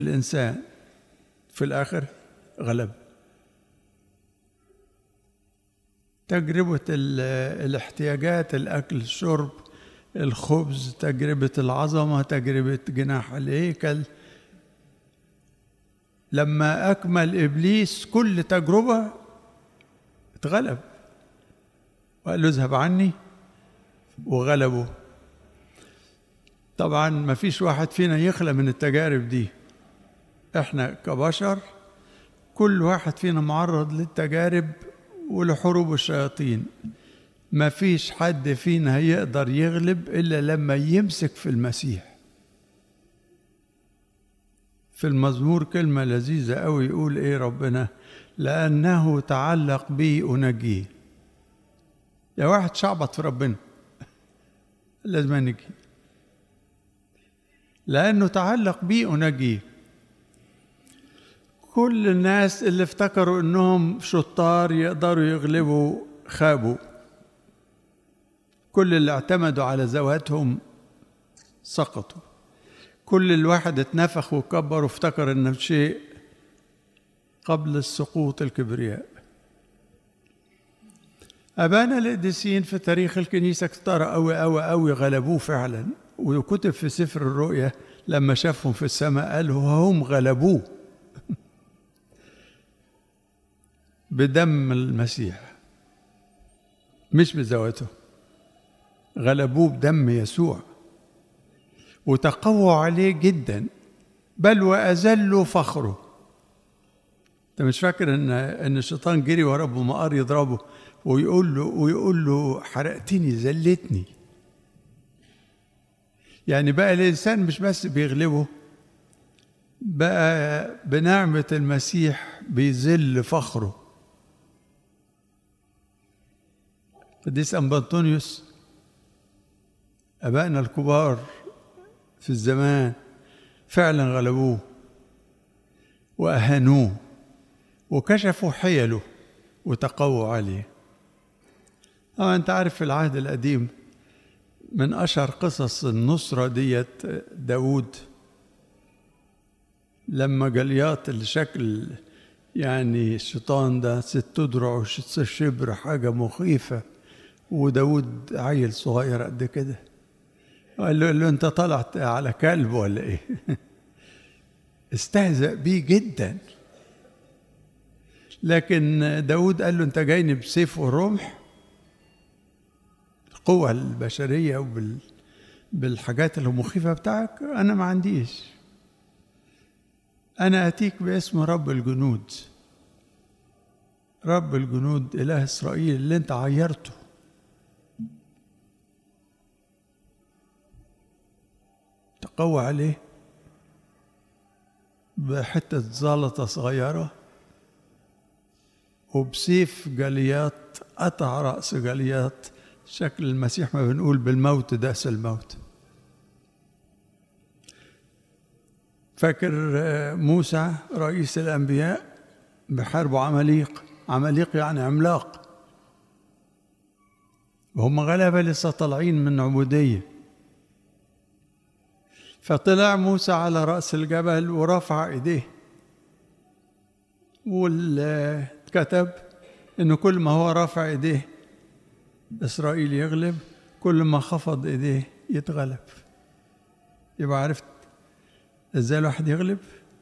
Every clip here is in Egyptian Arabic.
الإنسان في الآخر غلب تجربة الاحتياجات الأكل الشرب الخبز تجربة العظمة تجربة جناح الهيكل لما أكمل إبليس كل تجربة اتغلب وقال له اذهب عني وغلبه طبعا ما فيش واحد فينا يخلى من التجارب دي احنا كبشر كل واحد فينا معرض للتجارب ولحروب الشياطين ما فيش حد فينا هيقدر يغلب إلا لما يمسك في المسيح في المزمور كلمة لذيذة أوي يقول إيه ربنا لأنه تعلق بي أنجيه يا واحد شعبط في ربنا لازم نجي لأنه تعلق بي أنجيه كل الناس اللي افتكروا انهم شطار يقدروا يغلبوا خابوا كل اللي اعتمدوا على ذواتهم سقطوا كل الواحد اتنفخ وكبر وافتكر انه شيء قبل السقوط الكبرياء أبانا القديسين في تاريخ الكنيسة كتار أوي أوي أوي غلبوه فعلا وكتب في سفر الرؤيا لما شافهم في السماء قالوا هم غلبوه بدم المسيح مش بذواته غلبوه بدم يسوع وتقووا عليه جدا بل واذلوا فخره انت مش فاكر ان ان الشيطان جري ورا ابو مقار يضربه ويقول له ويقول له حرقتني ذلتني يعني بقى الانسان مش بس بيغلبه بقى بنعمه المسيح بيذل فخره قديس أنبطونيوس أبائنا الكبار في الزمان فعلا غلبوه وأهانوه وكشفوا حيله وتقووا عليه طبعا أنت عارف في العهد القديم من أشهر قصص النصرة ديت داود لما جليات الشكل يعني الشيطان ده ست دروع وست شبر حاجة مخيفة وداود عيل صغير قد كده قال له, قال له انت طلعت على كلب ولا ايه استهزأ بيه جدا لكن داود قال له انت جايني بسيف ورمح القوة البشرية وبال بالحاجات المخيفة بتاعك أنا ما عنديش أنا أتيك باسم رب الجنود رب الجنود إله إسرائيل اللي أنت عيرته تقوى عليه بحتة زلطة صغيرة وبسيف جليات قطع رأس جليات شكل المسيح ما بنقول بالموت داس الموت فاكر موسى رئيس الأنبياء بحاربوا عماليق عماليق يعني عملاق وهم غلبة لسه طالعين من عبودية فطلع موسى على رأس الجبل ورفع ايديه والكتب انه كل ما هو رافع ايديه اسرائيل يغلب كل ما خفض ايديه يتغلب يبقى عرفت ازاي الواحد يغلب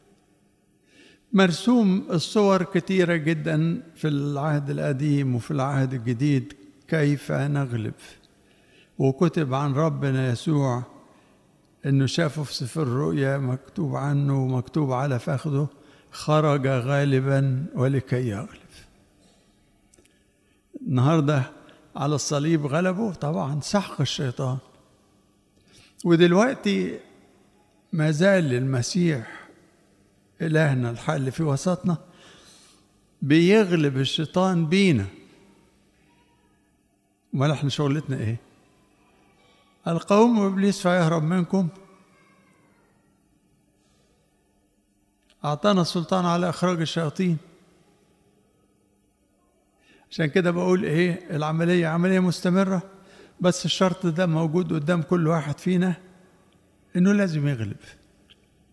مرسوم الصور كتيرة جدا في العهد القديم وفي العهد الجديد كيف نغلب وكتب عن ربنا يسوع انه شافه في سفر الرؤيا مكتوب عنه مكتوب على فخذه خرج غالبا ولكي يغلب النهارده على الصليب غلبه طبعا سحق الشيطان ودلوقتي ما زال المسيح إلهنا الحل في وسطنا بيغلب الشيطان بينا امال احنا شغلتنا ايه القوم ابليس فيهرب منكم اعطانا السلطان على اخراج الشياطين عشان كده بقول ايه العمليه عمليه مستمره بس الشرط ده موجود قدام كل واحد فينا انه لازم يغلب